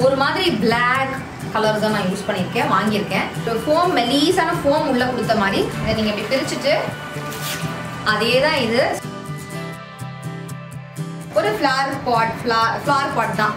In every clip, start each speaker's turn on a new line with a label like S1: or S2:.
S1: ஒரு மாதிரி black colour தான் நான் யூஸ் பண்ணியிருக்கேன் வாங்கியிருக்கேன் ஃபோம் மெலீஸான ஃபோம் உள்ள கொடுத்த மாதிரி இதை நீங்கள் இப்படி பிரிச்சுட்டு அதே தான் இது ஒரு ஃப்ளவர் பாட் ஃப்ளவர் பாட் தான்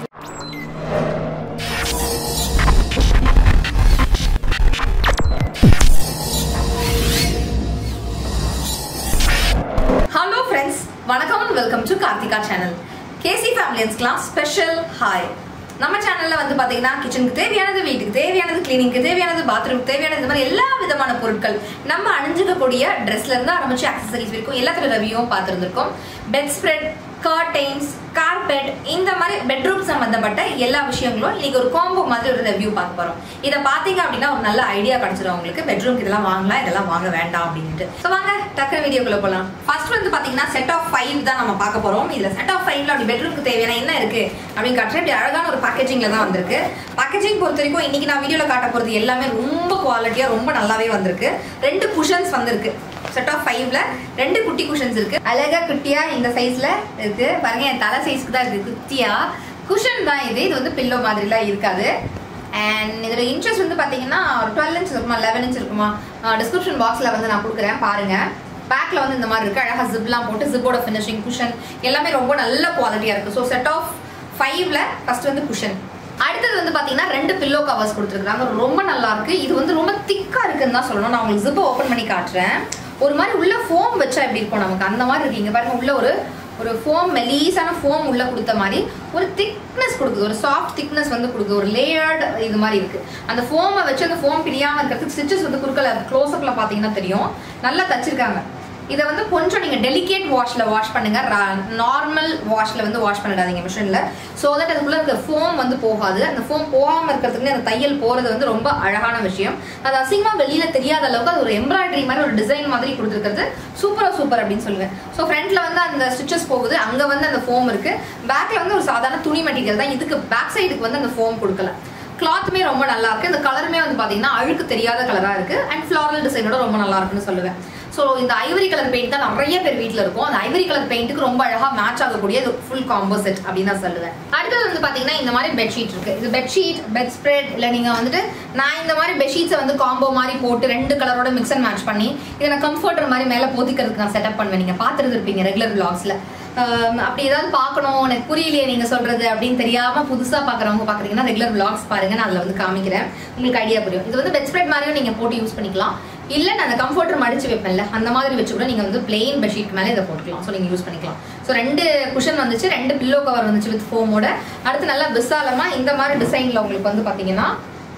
S1: ஹலோ ஃப்ரெண்ட்ஸ் வணக்கம் and welcome to Karthika channel KC ஃபேமிலியன்ஸ்க்குலாம் ஸ்பெஷல் ஹாய் நம்ம சேனல்ல வந்து பாத்தீங்கன்னா கிச்சனுக்கு தேவையானது வீட்டுக்கு தேவையானது கிளீனிங்க்கு தேவையானது பாத்ரூமுக்கு தேவையானது இந்த மாதிரி எல்லா விதமான பொருட்கள் நம்ம அணிஞ்சுக்கக்கூடிய ட்ரெஸ்ல இருந்து ஆரம்பிச்சு அக்சசரிஸ் வரைக்கும் எல்லாத்தோட ரிவ்யூவும் பார்த்துருந்துருக்கோம் பெட் ஸ்ப்ரெட் கர்டைன்ஸ் கார்பெட் இந்த மாதிரி பெட்ரூம் சம்பந்தப்பட்ட எல்லா விஷயங்களும் இன்னைக்கு ஒரு காம்போ மாதிரி ஒரு ரிவ்யூ பார்க்க போறோம் இதை பாத்தீங்க அப்படின்னா ஒரு நல்ல ஐடியா கிடைச்சிடும் உங்களுக்கு பெட்ரூம்க்கு இதெல்லாம் வாங்கலாம் இதெல்லாம் வாங்க வேண்டாம் அப்படின்ட்டு ஸோ வாங்க டக்குனு வீடியோக்குள்ள போகலாம் ஃபர்ஸ்ட் வந்து பாத்தீங்கன்னா செட் ஆஃப் ஃபைவ் தான் நம்ம பார்க்க போறோம் இதுல செட் ஆஃப் ஃபைவ்ல அப்படி பெட்ரூம்க்கு தேவையான என்ன இருக்கு அப்படின்னு காட்டுறேன் இப்படி அழகான ஒரு பேக்கேஜிங்ல தான் வந்திருக்கு பேக்கேஜிங் பொறுத்த வரைக்கும் இன்னைக்கு நான் வீடியோல காட்ட போறது எல்லாமே ரொம்ப குவாலிட்டியா ரொம்ப நல்லாவே வந்திருக்கு ரெண்டு குஷன்ஸ் வந்திருக்கு செட் ஆஃப் ஃபைவ்ல ரெண்டு குட்டி குஷன்ஸ் இருக்கு அழகா குட்டியா இந்த சைஸ்ல இருக்கு பாருங்க என் தலை சைஸ்க்கு தான் இருக்கு குட்டியா குஷன் தான் இது இது வந்து பில்லோ மாதிரிலாம் இருக்காது அண்ட் இதோட இன்ட்ரெஸ்ட் வந்து பார்த்தீங்கன்னா ஒரு டுவெல் இன்ச் இருக்குமா லெவன் இன்ச் இருக்குமா டிஸ்கிரிப்ஷன் பாக்ஸில் வந்து நான் கொடுக்குறேன் பாருங்க பேக்கில் வந்து இந்த மாதிரி இருக்கு அழகாக ஜிப்லாம் போட்டு ஜிப்போட ஃபினிஷிங் குஷன் எல்லாமே ரொம்ப நல்ல குவாலிட்டியாக இருக்கு ஸோ செட் ஆஃப் ஃபைவ்ல ஃபர்ஸ்ட் வந்து குஷன் அடுத்தது வந்து பாத்தீங்கன்னா ரெண்டு பில்லோ கவர்ஸ் கொடுத்துருக்காங்க ரொம்ப நல்லா இருக்கு இது வந்து ரொம்ப திக்கா இருக்குன்னு தான் சொல்லணும் நான் உங்களுக்கு ஜிப்பை ஓப்பன் பண்ணி காட்டுறேன் ஒரு மாதிரி உள்ள ஃபோம் வச்சா எப்படி இருக்கும் நமக்கு அந்த மாதிரி இருக்கு இங்க பாருங்க உள்ள ஒரு ஒரு ஃபோம் மெலீஸான ஃபோம் உள்ள கொடுத்த மாதிரி ஒரு திக்னஸ் கொடுக்குது ஒரு சாஃப்ட் திக்னஸ் வந்து கொடுக்குது ஒரு லேயர்டு இது மாதிரி இருக்கு அந்த ஃபோமை வச்சு அந்த ஃபோம் பிரியாம இருக்கிறதுக்கு ஸ்டிச்சஸ் வந்து குறுக்கல க்ளோஸ்அப்ல பாத்தீங்கன்னா தெரியும் நல்லா தச்சிருக்காங்க இதை வந்து கொஞ்சம் நீங்கள் டெலிகேட் வாஷில் வாஷ் பண்ணுங்க நார்மல் வாஷில் வந்து வாஷ் பண்ணிடாதீங்க மிஷினில் ஸோ தட் அதுக்குள்ள அந்த ஃபோம் வந்து போகாது அந்த ஃபோம் போகாமல் இருக்கிறதுக்கு அந்த தையல் போகிறது வந்து ரொம்ப அழகான விஷயம் அது அசிங்கமாக வெளியில் தெரியாத அளவுக்கு அது ஒரு எம்ப்ராய்டரி மாதிரி ஒரு டிசைன் மாதிரி கொடுத்துருக்கிறது சூப்பராக சூப்பர் அப்படின்னு சொல்லுவேன் ஸோ ஃப்ரண்ட்ல வந்து அந்த ஸ்டிச்சஸ் போகுது அங்கே வந்து அந்த ஃபோம் இருக்கு பேக்கில் வந்து ஒரு சாதாரண துணி மெட்டீரியல் தான் இதுக்கு பேக் சைடுக்கு வந்து அந்த ஃபோம் கொடுக்கல கிளாத்துமே ரொம்ப நல்லா இருக்கு இந்த கலருமே வந்து பாத்தீங்கன்னா அழுக்கு தெரியாத கலரா இருக்கு அண்ட் ஃபிளாரல் டிசைனோட ரொம்ப நல்லா இருக்குன்னு சொல்லுவேன் ஸோ இந்த ஐவரி கலர் பெயிண்ட் தான் நிறைய பேர் வீட்டில் இருக்கும் அந்த ஐவரி கலர் பெயிண்ட்டுக்கு ரொம்ப அழகா மேட்ச் ஆகக்கூடிய இது ஃபுல் காம்போ செட் அப்படின்னு நான் சொல்லுவேன் அடுத்தது வந்து பாத்தீங்கன்னா இந்த மாதிரி பெட்ஷீட் இருக்கு இது பெட்ஷீட் பெட் ஸ்ப்ரெட் இல்லை நீங்க வந்துட்டு நான் இந்த மாதிரி பெட்ஷீட்ஸை வந்து காம்போ மாதிரி போட்டு ரெண்டு கலரோட மிக்ஸ் அண்ட் மேட்ச் பண்ணி இதை நான் கம்ஃபர்டர் மாதிரி மேலே போத்திக்கிறதுக்கு நான் செட்டப் பண்ணுவேன் நீங்க பார்த்துருந்துருப்பீங்க ரெகுலர் பிளாக்ஸ்ல அப்படி ஏதாவது பார்க்கணும் எனக்கு புரியலையே நீங்க சொல்றது அப்படின்னு தெரியாம புதுசா பாக்குறவங்க பாக்குறீங்கன்னா ரெகுலர் விளாக்ஸ் பாருங்க நான் அதுல வந்து காமிக்கிறேன் உங்களுக்கு ஐடியா புரியும் இது வந்து பெட் ஸ்ப்ரெட் மாதிரியும் நீங்க போட்டு யூஸ் பண்ணிக்கலாம் இல்ல நான் அந்த கம்ஃபர்டர் மடிச்சு வைப்பேன்ல அந்த மாதிரி வச்சு கூட நீங்க வந்து பிளெயின் பெட்ஷீட் மேலே இதை போட்டுக்கலாம் ஸோ நீங்க யூஸ் பண்ணிக்கலாம் ஸோ ரெண்டு குஷன் வந்துச்சு ரெண்டு பில்லோ கவர் வந்துச்சு வித் ஃபோமோட அடுத்து நல்லா விசாலமா இந்த மாதிரி டிசைன்ல உங்களுக்கு வந்து பாத்தீங்கன்னா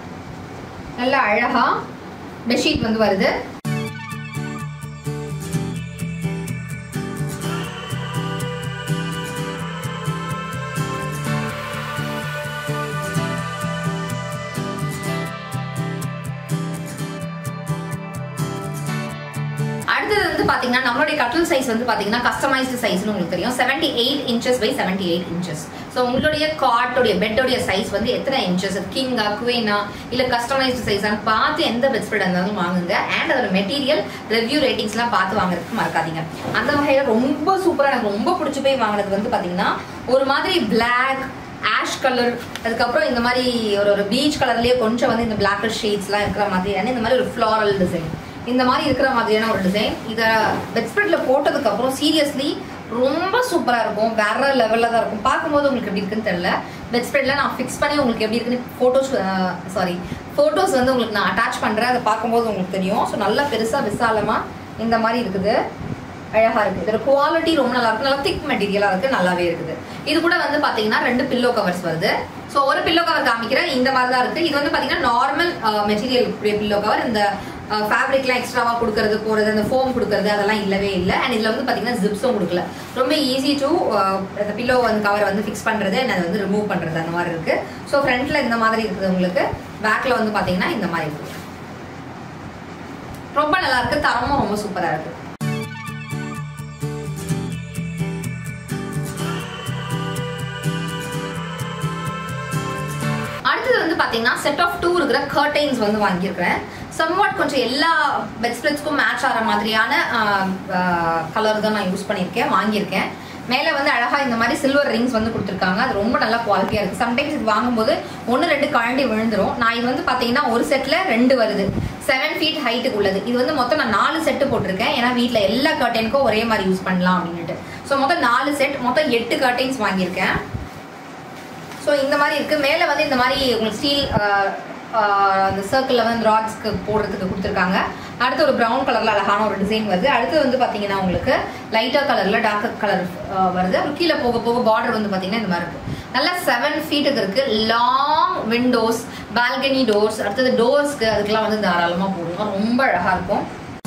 S1: நல்லா அழகா பெட்ஷீட் வந்து வருது அடுத்தது வந்து பாத்தீங்கன்னா நம்மளுடைய கட்டில் சைஸ் வந்து பாத்தீங்கன்னா கஸ்டமைஸ்டு சைஸ்னு உங்களுக்கு தெரியும் seventy eight inches by seventy eight inches so உங்களுடைய காட்டோடைய பெட்டோடைய சைஸ் வந்து எத்தனை இன்ச்சஸ் கிங்கா குவீனா இல்ல கஸ்டமைஸ்டு சைஸான்னு பார்த்து எந்த பெட் ஸ்ப்ரெட் இருந்தாலும் வாங்குங்க அண்ட் அதோட மெட்டீரியல் ரிவ்யூ ரேட்டிங்ஸ்லாம் பார்த்து வாங்குறதுக்கு மறக்காதீங்க அந்த வகையில ரொம்ப சூப்பரா எனக்கு ரொம்ப பிடிச்சி போய் வாங்கினது வந்து பாத்தீங்கன்னா ஒரு மாதிரி பிளாக் ஆஷ் கலர் அதுக்கப்புறம் இந்த மாதிரி ஒரு ஒரு பீச் கலர்லயே கொஞ்சம் வந்து இந்த பிளாக் ஷேட்ஸ்லாம் இருக்கிற மாதிரியான இந்த மாதிரி ஒரு ஃப்ளாரல் டிசைன் இந்த மாதிரி இருக்கிற மாதிரியான ஒரு டிசைன் இதை பெட்ஸ்பெட்ல போட்டதுக்கு அப்புறம் சீரியஸ்லி ரொம்ப சூப்பரா இருக்கும் வேற லெவல்ல தான் இருக்கும் பார்க்கும்போது உங்களுக்கு எப்படி இருக்குன்னு தெரியல பெட்ஸ்பெட்ல நான் ஃபிக்ஸ் பண்ணி உங்களுக்கு எப்படி இருக்குன்னு போட்டோஸ் சாரி போட்டோஸ் வந்து உங்களுக்கு நான் அட்டாச் பண்றேன் அதை பார்க்கும்போது உங்களுக்கு தெரியும் ஸோ நல்லா பெருசா விசாலமா இந்த மாதிரி இருக்குது அழகா இருக்கு இதோட குவாலிட்டி ரொம்ப நல்லா இருக்கு நல்லா திக் மெட்டீரியலா இருக்கு நல்லாவே இருக்குது இது கூட வந்து பாத்தீங்கன்னா ரெண்டு பில்லோ கவர்ஸ் வருது ஸோ ஒரு பில்லோ கவர் காமிக்கிறேன் இந்த மாதிரி தான் இருக்கு இது வந்து பாத்தீங்கன்னா நார்மல் மெட்டீரியல் பில்லோ கவர் இந்த ஃபேப்ரிக்லாம் எக்ஸ்ட்ராவா கொடுக்கறது போறது அந்த ஃபோம் கொடுக்கறது அதெல்லாம் இல்லவே இல்லை அண்ட் இதுல வந்து பாத்தீங்கன்னா ஜிப்ஸும் கொடுக்கல ரொம்ப ஈஸி டு அந்த பில்லோ வந்து கவர் வந்து ஃபிக்ஸ் பண்றது and அதை வந்து ரிமூவ் பண்றது அந்த மாதிரி இருக்கு ஸோ ஃப்ரண்ட்ல இந்த மாதிரி இருக்குது உங்களுக்கு பேக்ல வந்து பாத்தீங்கன்னா இந்த மாதிரி இருக்கு ரொம்ப நல்லா இருக்கு தரமும் ரொம்ப சூப்பரா இருக்கு அடுத்தது வந்து பாத்தீங்கன்னா செட் ஆஃப் டூ இருக்கிற கர்டைன்ஸ் வந்து வாங்கியிருக்கிறேன் சம்வாட் கொஞ்சம் எல்லா பெட் ஸ்ப்ரெட்ஸ்க்கும் மேட்ச் ஆகிற மாதிரியான கலர் தான் நான் யூஸ் பண்ணியிருக்கேன் வாங்கியிருக்கேன் மேலே வந்து அழகா இந்த மாதிரி சில்வர் ரிங்ஸ் வந்து கொடுத்துருக்காங்க அது ரொம்ப நல்லா குவாலிட்டியா இருக்கு சம்டைம்ஸ் இது வாங்கும்போது ஒன்று ரெண்டு கழண்டி விழுந்துரும் நான் இது வந்து பார்த்தீங்கன்னா ஒரு செட்ல ரெண்டு வருது செவன் ஃபீட் ஹைட்டுக்கு உள்ளது இது வந்து மொத்தம் நான் நாலு செட்டு போட்டிருக்கேன் ஏன்னா வீட்டில் எல்லா கர்டைனுக்கும் ஒரே மாதிரி யூஸ் பண்ணலாம் அப்படின்ட்டு ஸோ மொத்தம் நாலு செட் மொத்தம் எட்டு கர்டைன்ஸ் வாங்கியிருக்கேன் ஸோ இந்த மாதிரி இருக்கு மேலே வந்து இந்த மாதிரி உங்களுக்கு ஸ்டீல் அந்த சர்க்கிளில் வந்து ராட்ஸ்க்கு போடுறதுக்கு கொடுத்துருக்காங்க அடுத்து ஒரு ப்ரௌன் கலரில் அழகான ஒரு டிசைன் வருது அடுத்து வந்து பார்த்தீங்கன்னா உங்களுக்கு லைட்டாக கலரில் டார்க் கலர் வருது அப்புறம் கீழே போக போக பார்டர் வந்து பார்த்தீங்கன்னா இந்த மாதிரி இருக்கு நல்லா செவன் ஃபீட்டுக்கு இருக்கு லாங் விண்டோஸ் பால்கனி டோர்ஸ் அடுத்தது டோர்ஸ்க்கு அதுக்கெல்லாம் வந்து தாராளமாக போடுவோம் ரொம்ப அழகாக இருக்கும்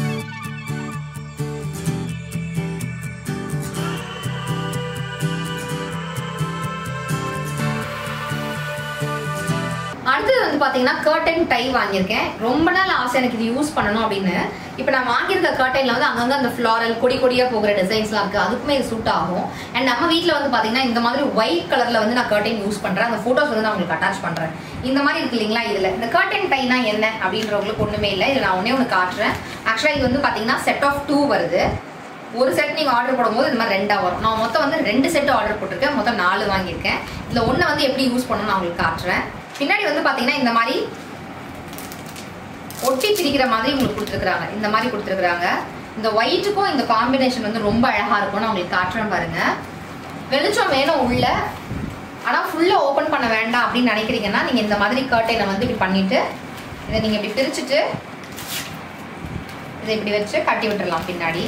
S1: அடுத்தது வந்து பாத்தீங்கன்னா கர்டன் டை வாங்கியிருக்கேன் ரொம்ப நாள் ஆசை எனக்கு இது யூஸ் பண்ணணும் அப்படின்னு இப்போ நான் வாங்கியிருக்க கர்டைன்ல வந்து அங்கங்க அந்த ஃப்ளாரல் கொடி கொடியா போகிற டிசைன்ஸ்லாம் இருக்கு அதுக்குமே இது சூட் ஆகும் அண்ட் நம்ம வீட்டில் வந்து பாத்தீங்கன்னா இந்த மாதிரி ஒயிட் கலர்ல வந்து நான் கர்டைன் யூஸ் பண்றேன் அந்த போட்டோஸ் வந்து நான் உங்களுக்கு அட்டாச் பண்றேன் இந்த மாதிரி இருக்கு இல்லைங்களா இதுல இந்த கர்டன் டைனா என்ன அப்படின்றவங்களுக்கு ஒண்ணுமே இல்லை இதில் நான் ஒன்னே ஒன்று காட்டுறேன் ஆக்சுவலா இது வந்து பாத்தீங்கன்னா செட் ஆஃப் டூ வருது ஒரு செட் நீங்கள் ஆர்டர் போடும்போது இந்த மாதிரி ரெண்டாக வரும் நான் மொத்தம் வந்து ரெண்டு செட் ஆர்டர் போட்டிருக்கேன் மொத்தம் நாலு வாங்கியிருக்கேன் இதில் ஒன்று வந்து எப்படி யூஸ் பண்ணணும் நான் உங்களுக்கு காட்டுறேன் பின்னாடி வந்து பார்த்தீங்கன்னா இந்த மாதிரி ஒட்டி பிரிக்கிற மாதிரி உங்களுக்கு கொடுத்துருக்குறாங்க இந்த மாதிரி கொடுத்துருக்குறாங்க இந்த ஒயிட்டுக்கும் இந்த காம்பினேஷன் வந்து ரொம்ப அழகாக இருக்கும் நான் உங்களுக்கு காட்டுறேன் பாருங்க வெளிச்சம் வேணும் உள்ள ஆனால் ஃபுல்லாக ஓப்பன் பண்ண வேண்டாம் அப்படின்னு நினைக்கிறீங்கன்னா நீங்கள் இந்த மாதிரி கர்டைனை வந்து இப்படி பண்ணிட்டு இதை நீங்கள் இப்படி பிரிச்சுட்டு இதை இப்படி வச்சு கட்டி விட்டுறலாம் பின்னாடி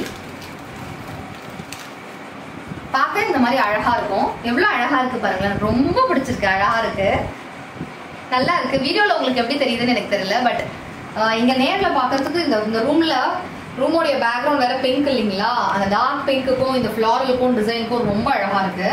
S1: பார்க்க இந்த மாதிரி அழகா இருக்கும் எவ்வளவு அழகா இருக்கு பாருங்களேன் எனக்கு ரொம்ப பிடிச்சிருக்கு அழகா இருக்கு நல்லா இருக்கு வீடியோல உங்களுக்கு எப்படி தெரியுதுன்னு எனக்கு தெரியல பட் இங்க நேர்ல பாக்குறதுக்கு இந்த இந்த ரூம்ல ரூமோடைய பேக்ரவுண்ட் வேற பிங்க் இல்லைங்களா அந்த டார்க் பிங்க்குக்கும் இந்த ஃப்ளாரலுக்கும் டிசைனுக்கும் ரொம்ப அழகா இருக்கு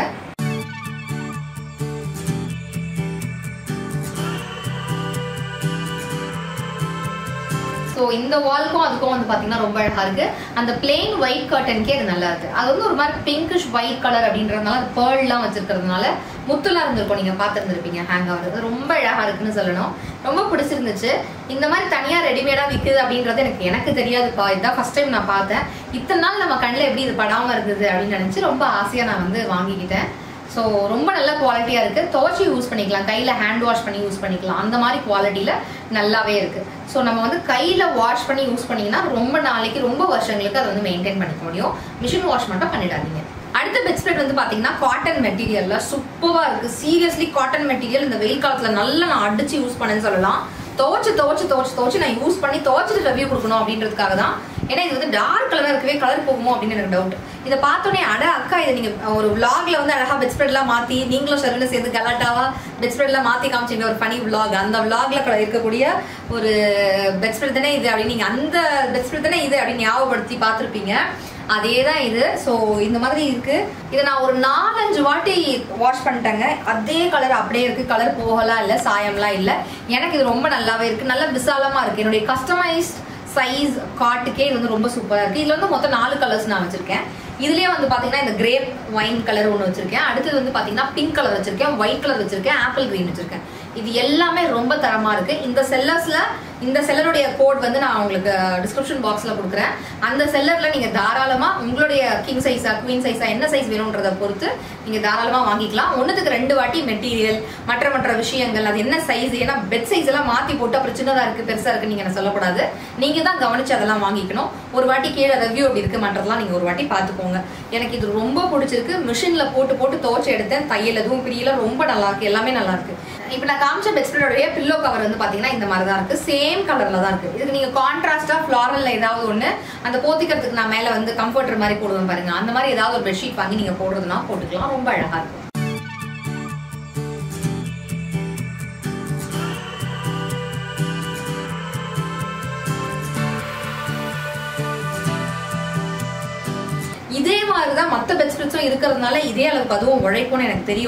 S1: ஸோ இந்த வால்க்கும் அதுக்கும் வந்து பார்த்தீங்கன்னா ரொம்ப அழகா இருக்கு அந்த பிளெயின் ஒயிட் கர்டனுக்கே அது நல்லா இருக்கு அது வந்து ஒரு மாதிரி பிங்கிஷ் ஒயிட் கலர் அப்படின்றதுனால அது பேர்லாம் வச்சிருக்கிறதுனால முத்துலாம் இருந்திருக்கும் நீங்க பார்த்துருந்துருப்பீங்க ஹேங் ஆகுறது ரொம்ப அழகா இருக்குன்னு சொல்லணும் ரொம்ப பிடிச்சிருந்துச்சு இந்த மாதிரி தனியா ரெடிமேடா விக்குது அப்படின்றது எனக்கு எனக்கு தெரியாதுப்பா இதுதான் ஃபர்ஸ்ட் டைம் நான் பார்த்தேன் இத்தனை நாள் நம்ம கண்ணில் எப்படி இது படாம இருக்குது அப்படின்னு நினைச்சு ரொம்ப ஆசையா நான் வந்து வாங்கிக்கிட்டேன் ஸோ ரொம்ப நல்ல குவாலிட்டியாக இருக்குது துவச்சி யூஸ் பண்ணிக்கலாம் கையில் ஹேண்ட் வாஷ் பண்ணி யூஸ் பண்ணிக்கலாம் அந்த மாதிரி குவாலிட்டியில் நல்லாவே இருக்குது ஸோ நம்ம வந்து கையில் வாஷ் பண்ணி யூஸ் பண்ணிங்கன்னா ரொம்ப நாளைக்கு ரொம்ப வருஷங்களுக்கு அதை வந்து மெயின்டைன் பண்ணிக்க முடியும் மிஷின் வாஷ் மட்டும் பண்ணிடாதீங்க அடுத்த பெட் ஸ்ப்ரெட் வந்து பாத்தீங்கன்னா காட்டன் மெட்டீரியல்ல சூப்பரா இருக்கு சீரியஸ்லி காட்டன் மெட்டீரியல் இந்த வெயில் காலத்துல நல்லா நான் அடிச்சு யூஸ் பண்ணேன்னு சொல்லலாம் துவச்சு துவச்சு துவச்சு துவச்சு நான் யூஸ் பண்ணி துவச்சிட்டு ரிவ்யூ கொடுக்கணும் அப்படின்றதுக்காக தான் ஏன்னா இது வந்து டார்க் கலரா இருக்கவே கலர் போகுமோ அப்படின்னு எனக்கு டவுட் இதை பார்த்தோன்னே அட அக்கா இதை நீங்க ஒரு vlogல வந்து அழகா பெட் ஸ்ப்ரெட்லாம் மாத்தி நீங்களும் ஷர்விலும் சேர்ந்து கலாட்டாவா பெட் ஸ்ப்ரெட்லாம் மாத்தி காமிச்சீங்க ஒரு ஃபனி vlog அந்த vlogல இருக்கக்கூடிய ஒரு பெட் ஸ்ப்ரெட் தானே இது அப்படின்னு நீங்க அந்த பெட் ஸ்ப்ரெட் தானே இது அப்படின்னு ஞாபகப்படுத்தி பார்த்துருப்பீங்க அதே தான் இது ஸோ இந்த மாதிரி இருக்கு இதை நான் ஒரு நாலஞ்சு வாட்டி வாஷ் பண்ணிட்டேங்க அதே கலர் அப்படியே இருக்கு கலர் போகலாம் இல்லை சாயம்லாம் இல்லை எனக்கு இது ரொம்ப நல்லாவே இருக்கு நல்ல விசாலமா இருக்கு என்னுடைய கஸ்டமைஸ்ட் சைஸ் காட்டுக்கே இது வந்து ரொம்ப சூப்பரா இருக்கு இதுல வந்து மொத்தம் நாலு கலர்ஸ் நான் வச்சிருக்கேன் இதுலயே வந்து பாத்தீங்கன்னா இந்த கிரேப் ஒயின் கலர் ஒன்று வச்சிருக்கேன் அடுத்தது வந்து பாத்தீங்கன்னா பிங்க் கலர் வச்சிருக்கேன் ஒயிட் கலர் வச்சிருக்கேன் ஆப்பிள் கிரீன் வச்சிருக்கேன் இது எல்லாமே ரொம்ப தரமா இருக்கு இந்த செல்லர்ஸ்ல இந்த செல்லருடைய கோட் வந்து நான் உங்களுக்கு டிஸ்கிரிப்ஷன் பாக்ஸ்ல கொடுக்குறேன் அந்த செல்லர்ல நீங்க தாராளமா உங்களுடைய கிங் சைஸா குவீன் சைஸா என்ன சைஸ் வேணும்ன்றத பொறுத்து நீங்க தாராளமா வாங்கிக்கலாம் ஒண்ணுத்துக்கு ரெண்டு வாட்டி மெட்டீரியல் மற்ற மற்ற விஷயங்கள் அது என்ன சைஸ் ஏன்னா பெட் சைஸ் எல்லாம் மாத்தி போட்டு அப்புறம் சின்னதா இருக்கு பெருசா இருக்கு நீங்க என்ன சொல்லக்கூடாது நீங்க தான் கவனிச்சு அதெல்லாம் வாங்கிக்கணும் ஒரு வாட்டி கீழே ரிவ்யூ அப்படி இருக்கு மற்றதெல்லாம் நீங்க ஒரு வாட்டி பார்த்துக்கோங்க எனக்கு இது ரொம்ப பிடிச்சிருக்கு மிஷின்ல போட்டு போட்டு துவச்சு எடுத்தேன் தையல் எதுவும் பிரியல ரொம்ப நல்லா இருக்கு எல்லாமே நல்லா இருக்கு இப்போ நான் காமிச்ச பெட்ஸ்ப்ரெடோடைய பில்லோ கவர் வந்து பாத்தீங்கன்னா இந்த மாதிரி தான் இருக்கு சேம் கலர்ல தான் இருக்கு இதுக்கு நீங்க கான்ட்ராஸ்டா ஃபிளாரல்ல ஏதாவது ஒண்ணு அந்த போத்திக்கிறதுக்கு நான் மேல வந்து கம்ஃபர்டர் மாதிரி போடுவேன் பாருங்க அந்த மாதிரி ஏதாவது ஒரு பெட்ஷீட் வாங்கி நீங்க போடுறதுனா போட்டுக்கலாம் ரொம்ப அழகா இருக்கும் இதே மாதிரி தான் மற்ற பெட் ஸ்ப்ரெட்ஸும் இருக்கிறதுனால இதே அளவுக்கு அதுவும் உழைக்கும்னு எனக்கு தெரியும்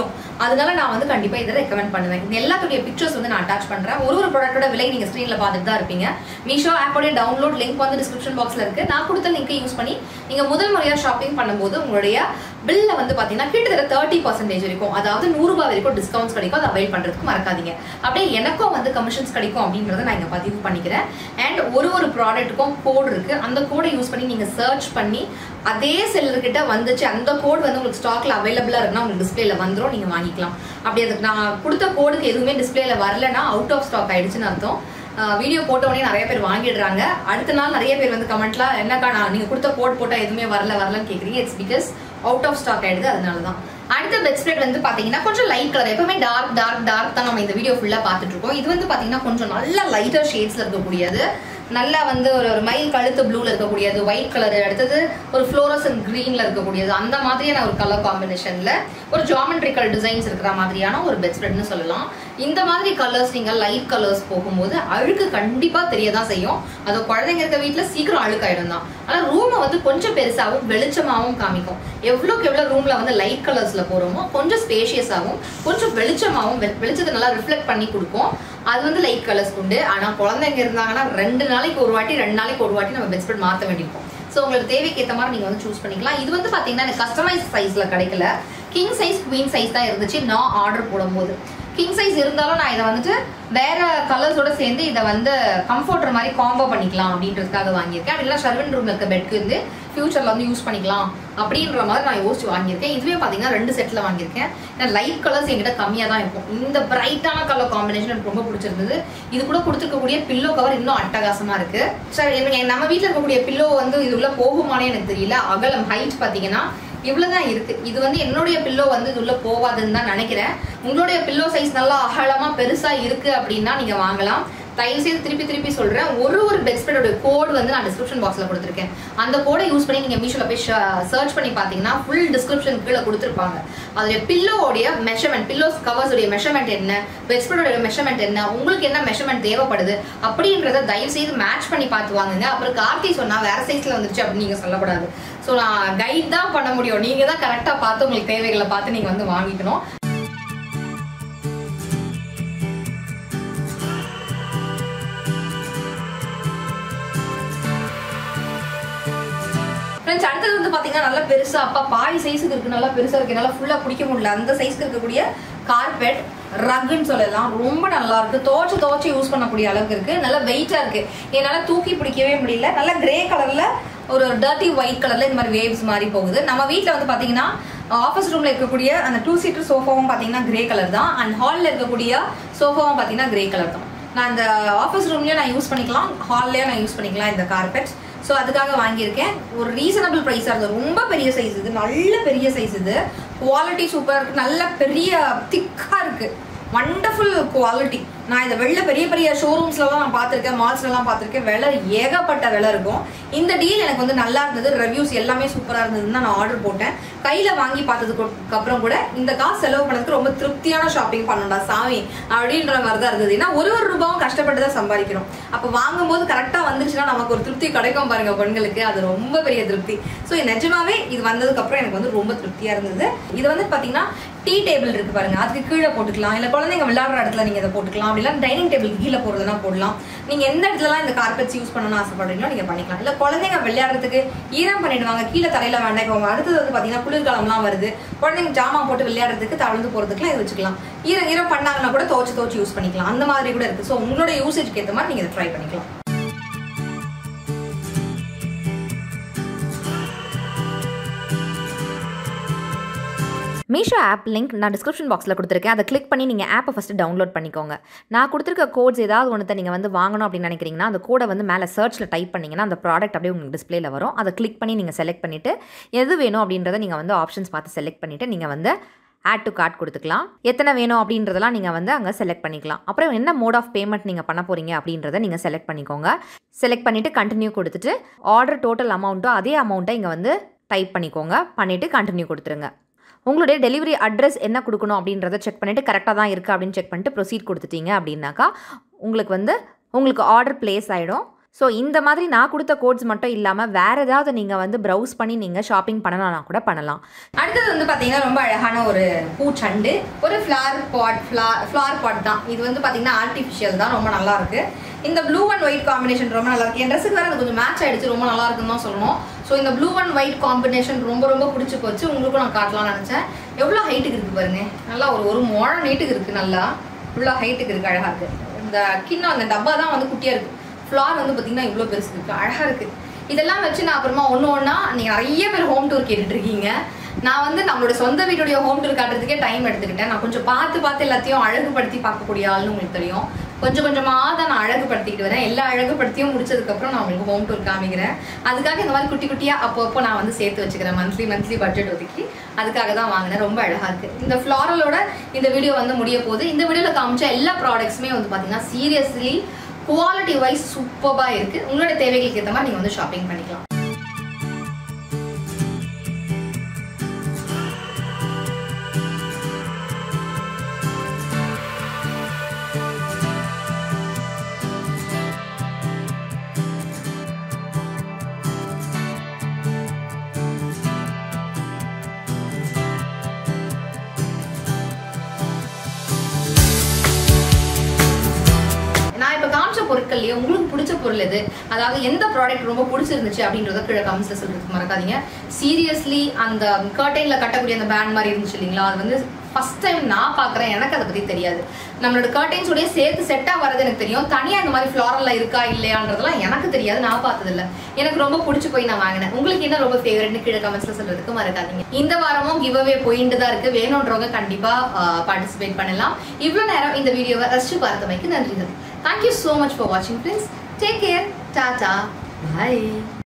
S1: அதனால நான் வந்து கண்டிப்பா இதை ரெக்கமெண்ட் பண்ணுவேன் இந்த எல்லாத்துடைய பிக்சர்ஸ் வந்து நான் அட்டாச் பண்றேன் ஒரு ஒரு ப்ராடக்ட்டோட விலை நீங்க ஸ்க்ரீன்ல பார்த்துட்டு தான் இருப்பீங்க மீஷோ ஆப்போடைய டவுன்லோட் லிங்க் வந்து டிஸ்கிரிப்ஷன் பாக்ஸ்ல இருக்கு நான் கொடுத்த லிங்கை யூஸ் பண்ணி நீங்க முதல் முறையா ஷாப்பிங் பண்ணும்போது உங்களுடைய பில்ல வந்து பாத்தீங்கன்னா கிட்டத்தட்ட தேர்ட்டி பர்சன்டேஜ் இருக்கும் அதாவது நூறு ரூபாய் வரைக்கும் டிஸ்கவுண்ட்ஸ் கிடைக்கும் அதை அவைல் பண்றதுக்கு மறக்காதீங்க அப்படியே எனக்கும் வந்து கமிஷன்ஸ் கிடைக்கும் அப்படின்றத நான் இங்க பதிவு பண்ணிக்கிறேன் அண்ட் ஒரு ஒரு ப்ராடக்ட்டுக்கும் கோட் இருக்கு அந்த கோடை யூஸ் பண்ணி நீங்க சர்ச் பண்ணி அதே செல்லர் கிட்ட வந்துச்சு அந்த கோட் வந்து உங்களுக்கு ஸ்டாக்ல அவைலபிளா இருக்குன்னா உங்களுக்கு டிஸ்பிளேல வந்துரும் நீங்க வாங்கிக்கலாம் அப்படி அதுக்கு நான் கொடுத்த கோடுக்கு எதுவுமே டிஸ்பிளேல வரலன்னா அவுட் ஆஃப் ஸ்டாக் ஆயிடுச்சுன்னு அர்த்தம் வீடியோ போட்ட உடனே நிறைய பேர் வாங்கிடுறாங்க அடுத்த நாள் நிறைய பேர் வந்து கமெண்ட்ல என்னக்கா நான் நீங்க கொடுத்த கோட் போட்டா எதுவுமே வரல வரலன்னு கேக்குறீங்க it's because out of stock ஆயிடுது அதனால தான் அடுத்த பெட் ஸ்ப்ரெட் வந்து பாத்தீங்கன்னா கொஞ்சம் லைட் கலர் எப்பவுமே டார்க் டார்க் டார்க் தான் நம்ம இந்த வீடியோ ஃபுல்லா பார்த்துட்டு இருக்கோம் இது வந்து பாத்தீங்கன்னா கொஞ்சம் நல்ல லைட்டர் ஷேட்ஸ்ல இருக்கக்கூடியது நல்லா வந்து ஒரு ஒரு மயில் கழுத்து ப்ளூல இருக்கக்கூடியது ஒயிட் கலர் அடுத்தது ஒரு ஃப்ளோரசன் கிரீன்ல இருக்கக்கூடியது அந்த மாதிரியான ஒரு கலர் காம்பினேஷன்ல ஒரு ஜாமெட்ரிக்கல் டிசைன்ஸ் இருக்கிற மாதிரியான ஒரு பெட் ஸ்ப்ரெட்னு சொல்லலாம் இந்த மாதிரி கலர்ஸ் நீங்க லைட் கலர்ஸ் போகும்போது அழுக்கு கண்டிப்பா தெரியதான் செய்யும் அது குழந்தைங்க இருக்க வீட்டுல சீக்கிரம் அழுக்காயிடும் தான் ஆனா ரூமை வந்து கொஞ்சம் பெருசாவும் வெளிச்சமாவும் காமிக்கும் எவ்வளோக்கு எவ்வளவு ரூம்ல வந்து லைட் கலர்ஸ்ல போறோமோ கொஞ்சம் ஸ்பேஷியஸாகவும் கொஞ்சம் வெளிச்சமாவும் வெ- வெளிச்சத்தை நல்லா ரிஃப்ளெக்ட் பண்ணி கொடுக்கும் அது வந்து லைட் கலர்ஸ் உண்டு ஆனா குழந்தைங்க இருந்தாங்கன்னா ரெண்டு நாளைக்கு ஒரு வாட்டி ரெண்டு நாளைக்கு ஒரு வாட்டி நம்ம பெட் ஸ்ப்ரெட் மாத்த வேண்டியிருக்கும் ஸோ உங்களுக்கு தேவைக்கு ஏற்ற மாதிரி நீங்க வந்து சூஸ் பண்ணிக்கலாம் இது வந்து பாத்தீங்கன்னா எனக்கு கஸ்டமைஸ் சைஸ்ல கிடைக்கல கிங் சைஸ் குவீன் சைஸ் தான் இருந்துச்சு நான் ஆர்டர் போடும்போது கிங் சைஸ் இருந்தாலும் நான் இதை வந்துட்டு வேற கலர்ஸோட சேர்ந்து இதை வந்து கம்ஃபர்டர் மாதிரி காம்போ பண்ணிக்கலாம் அப்படின்றதுக்காக வாங்கியிருக்கேன் அப்படின்னா ஷர்வன் ரூம்ல இருக்க பெட்க்கு வந்து ஃபியூச்சர்ல வந்து யூஸ் பண்ணிக்கலாம் அப்படின்ற மாதிரி நான் யோசிச்சு வாங்கியிருக்கேன் இதுவே பாத்தீங்கன்னா ரெண்டு செட்ல வாங்கியிருக்கேன் ஏன்னா லைட் கலர்ஸ் என்கிட்ட கம்மியா தான் இருக்கும் இந்த பிரைட்டான கலர் காம்பினேஷன் எனக்கு ரொம்ப பிடிச்சிருந்தது இது கூட கொடுத்துருக்கக்கூடிய பில்லோ கவர் இன்னும் அட்டகாசமா இருக்கு சார் எனக்கு நம்ம வீட்ல இருக்கக்கூடிய பில்லோ வந்து இது உள்ள போகுமானே எனக்கு தெரியல அகலம் ஹைட் பாத்தீங்கன்னா இவ்வளவுதான் இருக்கு இது வந்து என்னுடைய பில்லோ வந்து இது உள்ள போவாதுன்னு தான் நினைக்கிறேன் உங்களுடைய பில்லோ சைஸ் நல்லா அகலமா பெருசா இருக்கு அப்படின்னா நீங்க வாங்கலாம் தயவு செய்து திருப்பி திருப்பி சொல்றேன் ஒரு ஒரு பெட்ஸ்பெடோட கோட் வந்து நான் டிஸ்கிரிப்ஷன் பாக்ஸ்ல கொடுத்துருக்கேன் அந்த கோடை யூஸ் பண்ணி நீங்க மீஷோல போய் சர்ச் பண்ணி பாத்தீங்கன்னா ஃபுல் டிஸ்கிரிப்ஷன் கீழே கொடுத்துருப்பாங்க அதோட பில்லோடைய மெஷர்மெண்ட் பில்லோஸ் கவர்ஸ் உடைய மெஷர்மெண்ட் என்ன பெட்ஸ்பெடோட மெஷர்மெண்ட் என்ன உங்களுக்கு என்ன மெஷர்மெண்ட் தேவைப்படுது அப்படின்றத தயவு செய்து மேட்ச் பண்ணி பார்த்து வாங்குங்க அப்புறம் கார்த்தி சொன்னா வேற சைஸ்ல வந்துருச்சு அப்படின்னு நீங்க சொல்லக்கூடாது ஸோ நான் கைட் தான் பண்ண முடியும் நீங்க தான் கரெக்டா பார்த்து உங்களுக்கு தேவைகளை பார்த்து நீங்க வந்து வாங்கிக்கணும் ஃப்ரெண்ட்ஸ் அடுத்தது வந்து பாத்தீங்கன்னா நல்லா பெருசா அப்பா பாதி சைஸுக்கு இருக்கு நல்லா பெருசா இருக்கு என்னால ஃபுல்லா பிடிக்க முடியல அந்த சைஸ்க்கு இருக்கக்கூடிய கார்பெட் ரக்குன்னு சொல்லலாம் ரொம்ப நல்லா இருக்கு துவச்சு துவச்சு யூஸ் பண்ணக்கூடிய அளவுக்கு இருக்கு நல்லா வெயிட்டா இருக்கு என்னால தூக்கி பிடிக்கவே முடியல நல்லா கிரே கலர்ல ஒரு டர்ட்டி ஒயிட் கலர்ல இந்த மாதிரி வேவ்ஸ் மாதிரி போகுது நம்ம வீட்ல வந்து பாத்தீங்கன்னா ஆஃபீஸ் ரூம்ல இருக்கக்கூடிய அந்த டூ சீட்டர் சோஃபாவும் பாத்தீங்கன்னா கிரே கலர் தான் அண்ட் ஹால்ல இருக்கக்கூடிய சோஃபாவும் பாத்தீங்கன்னா கிரே கலர் தான் நான் இந்த ஆஃபீஸ் ரூம்லயும் நான் யூஸ் பண்ணிக்கலாம் ஹால்லயும் நான் யூஸ் பண்ணிக்கலாம் இந்த கார்பெட் ஸோ அதுக்காக வாங்கியிருக்கேன் ஒரு ரீசனபிள் ப்ரைஸாக இருந்தது ரொம்ப பெரிய சைஸ் இது நல்ல பெரிய சைஸ் இது குவாலிட்டி சூப்பராக இருக்கு நல்ல பெரிய திக்காக இருக்கு வண்டர்ஃபுல் குவாலிட்டி நான் இதை வெளில பெரிய பெரிய ஷோரூம்ஸ்லலாம் நான் பார்த்துருக்கேன் மால்ஸ்லலாம் பார்த்துருக்கேன் விலை ஏகப்பட்ட விலை இருக்கும் இந்த டீல் எனக்கு வந்து நல்லா இருந்தது ரிவ்யூஸ் எல்லாமே சூப்பராக இருந்ததுன்னு தான் நான் ஆர்டர் போட்டேன் கையில் வாங்கி பார்த்ததுக்கு அப்புறம் கூட இந்த காசு செலவு பண்ணதுக்கு ரொம்ப திருப்தியான ஷாப்பிங் பண்ணணும்டா சாமி அப்படின்ற மாதிரி தான் இருந்தது ஏன்னா ஒரு ஒரு ரூபாவும் கஷ்டப்பட்டு தான் சம்பாதிக்கிறோம் அப்போ வாங்கும்போது கரெக்டாக வந்துச்சுன்னா நமக்கு ஒரு திருப்தி கிடைக்கும் பாருங்க பெண்களுக்கு அது ரொம்ப பெரிய திருப்தி ஸோ நிஜமாவே இது வந்ததுக்கு அப்புறம் எனக்கு வந்து ரொம்ப திருப்தியா இருந்தது இது வந்து பாத்தீங்கன்னா டீ டேபிள் இருக்கு பாருங்க அதுக்கு கீழே போட்டுக்கலாம் இல்ல குழந்தைங்க விளையாடுற இடத்துல நீங்க இதை போட்டுக்கலாம் அப்படிலாம் டைனிங் டேபிள் கீழே போடுறதுனா போடலாம் நீங்க எந்த இடத்துலலாம் இந்த கார்பெட்ஸ் யூஸ் பண்ணணும்னு ஆசைப்படுறீங்களோ நீங்க பண்ணிக்கலாம் இல்ல குழந்தைங்க விளையாடுறதுக்கு ஈரம் பண்ணிடுவாங்க கீழே தரையில வேண்டாம் இப்போ அடுத்தது வந்து பாத்தீங்கன்னா குளிர்காலம்லாம் வருது குழந்தைங்க ஜாமான் போட்டு விளையாடுறதுக்கு தவழ்ந்து போறதுக்குலாம் இது வச்சுக்கலாம் ஈரம் ஈரம் பண்ணாங்கன்னா கூட துவச்சு துவச்சு யூஸ் பண்ணிக்கலாம் அந்த மாதிரி கூட இருக்கு ஸோ உங்களோட யூசேஜ்க்கு ஏற்ற மாதிரி நீங்க இதை ட்ரை பண்ணிக்கலாம்
S2: மீஷோ ஆப் லிங்க் நான் டிஸ்கிரிப்ஷன் பாக்ஸில் கொடுத்துருக்கேன் அதை கிளிக் பண்ணி நீங்கள் ஆப்பை ஃபஸ்ட்டு டவுன்லோட் பண்ணிக்கோங்க நான் கொடுத்துருக்க கோட்ஸ் ஏதாவது ஒன்று நீங்கள் வந்து வாங்கணும் அப்படின்னு நினைக்கிறீங்கன்னா அந்த கோடை வந்து மேலே சர்ச்சில் டைப் பண்ணிங்கன்னா அந்த ப்ராடக்ட் அப்படியே உங்களுக்கு டிஸ்பிளேல வரும் அதை கிளிக் பண்ணி நீங்கள் செலக்ட் பண்ணிவிட்டு எது வேணும் அப்படின்றத நீங்கள் வந்து ஆப்ஷன்ஸ் பார்த்து செலக்ட் பண்ணிவிட்டு நீங்கள் வந்து ஆட் டு கார்ட் கொடுத்துக்கலாம் எத்தனை வேணும் அப்படின்றதெல்லாம் நீங்கள் வந்து அங்கே செலக்ட் பண்ணிக்கலாம் அப்புறம் என்ன மோட் ஆஃப் பேமெண்ட் நீங்கள் பண்ண போகிறீங்க அப்படின்றத நீங்கள் செலக்ட் பண்ணிக்கோங்க செலக்ட் பண்ணிவிட்டு கண்டினியூ கொடுத்துட்டு ஆர்டர் டோட்டல் அமௌண்ட்டோ அதே அமௌண்ட்டை இங்கே வந்து டைப் பண்ணிக்கோங்க பண்ணிவிட்டு கண்டினியூ கொடுத்துருங்க உங்களுடைய டெலிவரி அட்ரஸ் என்ன கொடுக்கணும் அப்படின்றத செக் பண்ணிவிட்டு கரெக்டாக தான் இருக்குது அப்படின்னு செக் பண்ணிட்டு ப்ரொசீட் கொடுத்துட்டீங்க அப்படின்னாக்கா உங்களுக்கு வந்து உங்களுக்கு ஆர்டர் பிளேஸ் ஆகிடும் ஸோ இந்த மாதிரி நான் கொடுத்த கோட்ஸ் மட்டும் இல்லாமல் வேறு ஏதாவது நீங்கள் வந்து ப்ரௌஸ் பண்ணி நீங்கள் ஷாப்பிங் பண்ணலாம்னா கூட பண்ணலாம்
S1: அடுத்தது வந்து பாத்தீங்கன்னா ரொம்ப அழகான ஒரு பூச்சண்டு ஒரு ஃப்ளார் பாட் ஃப்ளார் பாட் தான் இது வந்து பாத்தீங்கன்னா ஆர்டிஃபிஷியல் தான் ரொம்ப நல்லா இருக்கு இந்த ப்ளூ அண்ட் ஒயிட் காம்பினேஷன் ரொம்ப நல்லா இருக்கு என் ட்ரெஸ்ஸுக்கு வேற அது கொஞ்சம் மேட்ச் ஆயிடுச்சு ரொம்ப நல்லா இருக்குன்னு தான் சொல்லணும் ஸோ இந்த ப்ளூ அண்ட் ஒயிட் காம்பினேஷன் ரொம்ப ரொம்ப பிடிச்சி போச்சு உங்களுக்கும் நான் காட்டலாம்னு நினைச்சேன் எவ்வளோ ஹைட்டுக்கு இருக்கு பாருங்க நல்லா ஒரு ஒரு முழம் நீட்டுக்கு இருக்கு நல்லா இவ்வளோ ஹைட்டுக்கு இருக்கு அழகா இருக்கு இந்த கிண்ணம் அந்த டப்பா தான் வந்து குட்டியா இருக்கு ஃப்ளார் வந்து பாத்தீங்கன்னா இவ்வளோ பெருசு இருக்கு அழகா இருக்கு இதெல்லாம் வச்சு நான் அப்புறமா ஒன்று ஒன்றா நீங்கள் நிறைய பேர் ஹோம் டூர் கேட்டுட்டு இருக்கீங்க நான் வந்து நம்மளோட சொந்த வீட்டுடைய ஹோம் டூர் காட்டுறதுக்கே டைம் எடுத்துக்கிட்டேன் நான் கொஞ்சம் பார்த்து பார்த்து எல்லாத்தையும் அழகுபடுத்தி பார்க்கக்கூடிய ஆள்னு உங்களுக்கு தெரியும் கொஞ்சம் கொஞ்சமாக தான் நான் அழகுபடுத்திக்கிட்டு வரேன் எல்லா அழகுபடுத்தியும் முடிச்சதுக்கப்புறம் நான் உங்களுக்கு ஹோம் டூர் காமிக்கிறேன் அதுக்காக இந்த மாதிரி குட்டி குட்டியாக அப்பப்போ நான் வந்து சேர்த்து வச்சுக்கிறேன் மந்த்லி மந்த்லி பட்ஜெட் ஒதுக்கி அதுக்காக தான் வாங்கினேன் ரொம்ப அழகா இருக்கு இந்த ஃப்ளாரலோட இந்த வீடியோ வந்து முடிய போகுது இந்த வீடியோவில் காமிச்ச எல்லா ப்ராடக்ட்ஸுமே வந்து பார்த்தீங்கன்னா சீரியஸ்லி குவாலிட்டி வைஸ் சூப்பராக இருக்கு உங்களோட தேவைகளுக்கு ஏற்ற மாதிரி நீங்கள் வந்து ஷாப்பிங் பண்ணிக்கலாம் நான் இப்போ காமிச்ச பொருட்கள்லயே உங்களுக்கு பிடிச்ச பொருள் எது அதாவது எந்த ப்ராடக்ட் ரொம்ப பிடிச்சிருந்துச்சு அப்படின்றத கீழே கமெண்ட்ஸ்ல சொல்றதுக்கு மறக்காதீங்க சீரியஸ்லி அந்த கர்டைன்ல கட்டக்கூடிய அந்த பேண்ட் மாதிரி இருந்துச்சு இல்லைங்களா அது வந்து ஃபர்ஸ்ட் டைம் நான் பார்க்குறேன் எனக்கு அதை பற்றி தெரியாது நம்மளோட கர்டைன்ஸ் உடைய சேர்த்து செட்டாக வரது எனக்கு தெரியும் தனியாக இந்த மாதிரி ஃப்ளாரல்ல இருக்கா இல்லையான்றதெல்லாம் எனக்கு தெரியாது நான் பார்த்ததில்ல எனக்கு ரொம்ப பிடிச்சி போய் நான் வாங்கினேன் உங்களுக்கு என்ன ரொம்ப ஃபேவரட்னு கீழே கமெண்ட்ஸ்ல சொல்றதுக்கு மறக்காதீங்க இந்த வாரமும் கிவ் அவே போயிட்டு தான் இருக்கு வேணுன்றவங்க கண்டிப்பாக பார்ட்டிசிபேட் பண்ணலாம் இவ்வளோ நேரம் இந்த வீடியோவை ரசிச்சு பார்த்தமைக்கு நன்றிகள் தேங்க்யூ ஸோ மச் ஃபார் வாட்சிங் friends take care tata by